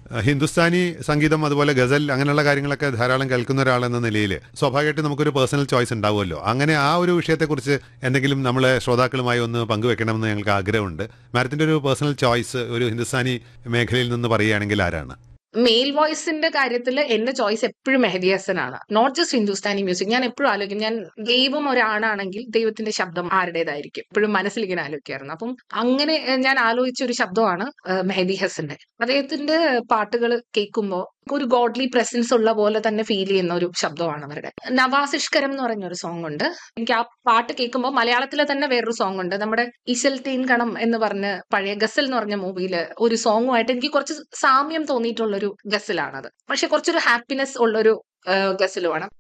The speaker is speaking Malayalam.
ഏഹ്, ഹിന്ദുസ്ഥാനി സംഗീതം അതുപോലെ ഗസൽ അങ്ങനെയുള്ള കാര്യങ്ങളൊക്കെ ധാരാളം കേൾക്കുന്ന ഒരാളെന്ന നിലയിൽ സ്വാഭാവികമായിട്ടും നമുക്കൊരു പേഴ്സണൽ ചോയ്സ് ഉണ്ടാവുമല്ലോ അങ്ങനെ ആ ഒരു വിഷയത്തെക്കുറിച്ച് എന്തെങ്കിലും നമ്മളെ ശ്രോതാക്കളുമായി ഒന്ന് പങ്കുവെക്കണമെന്ന് ഞങ്ങൾക്ക് ആഗ്രഹമുണ്ട് മാഡത്തിന്റെ ഒരു പേഴ്സണൽ ചോയ്സ് ഒരു ഹിന്ദുസ്ഥാനി മേഖലയിൽ നിന്ന് പറയുകയാണെങ്കിൽ ആരാണ് മെയിൽ വോയിസിന്റെ കാര്യത്തിൽ എന്റെ ചോയ്സ് എപ്പോഴും മെഹദി ഹസനാണ് നോട്ട് ജസ്റ്റ് ഹിന്ദുസ്ഥാനി മ്യൂസിക് ഞാൻ എപ്പോഴും ആലോചിക്കും ഞാൻ ദൈവം ഒരാണാണെങ്കിൽ ദൈവത്തിന്റെ ശബ്ദം ആരുടേതായിരിക്കും എപ്പോഴും മനസ്സിൽ ഇങ്ങനെ ആലോചിക്കായിരുന്നു അപ്പം അങ്ങനെ ഏഹ്, ഞാൻ ആലോചിച്ച ഒരു ശബ്ദമാണ് ഏഹ്, മെഹദി ഹസന്റെ അദ്ദേഹത്തിന്റെ പാട്ടുകൾ കേൾക്കുമ്പോൾ ഒരു ഗോഡ്ലി പ്രസൻസ് ഉള്ള പോലെ തന്നെ ഫീൽ ചെയ്യുന്ന ഒരു ശബ്ദമാണ് അവരുടെ നവാസിഷ്കരം എന്ന് പറഞ്ഞ ഒരു സോങ് ഉണ്ട് എനിക്ക് ആ പാട്ട് കേൾക്കുമ്പോൾ മലയാളത്തിലെ തന്നെ വേറൊരു സോങ് ഉണ്ട് നമ്മുടെ ഇശൽ തേൻ കണം എന്ന് പറഞ്ഞ് പഴയ ഗസൽ എന്ന് പറഞ്ഞ മൂവിയില് ഒരു സോങ്ങുമായിട്ട് എനിക്ക് കുറച്ച് സാമ്യം തോന്നിയിട്ടുള്ള ഒരു ഗസലാണത് പക്ഷെ കുറച്ചൊരു ഹാപ്പിനെസ് ഉള്ളൊരു ഗസലുമാണ്